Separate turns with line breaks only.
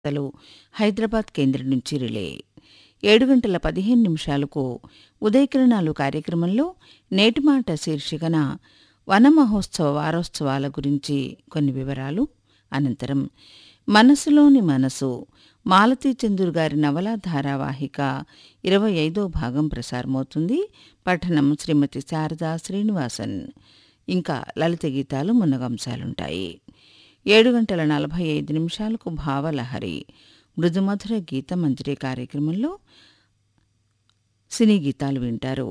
వార్తలు హైదరాబాద్ కేంద్రం నుంచి రిలే ఏడు గంటల పదిహేను నిమిషాలకు ఉదయకిరణాలు కార్యక్రమంలో నేటి మాట శీర్షికన వన మహోత్సవ వారోత్సవాల గురించి కొన్ని వివరాలు అనంతరం మనసులోని మనసు మాలతీ చందూర్ గారి నవలా ధారావాహిక ఇరవై ఐదో భాగం ప్రసారమవుతుంది పఠనం శ్రీమతి శారదా శ్రీనివాసన్ ఇంకా లలిత గీతాలు మున్నగంశాలుంటాయి ఏడు గంటల నలభై ఐదు నిమిషాలకు భావలహరి మృదుమధుర గీత మంజరి కార్యక్రమంలో సినీ గీతాలు వింటారు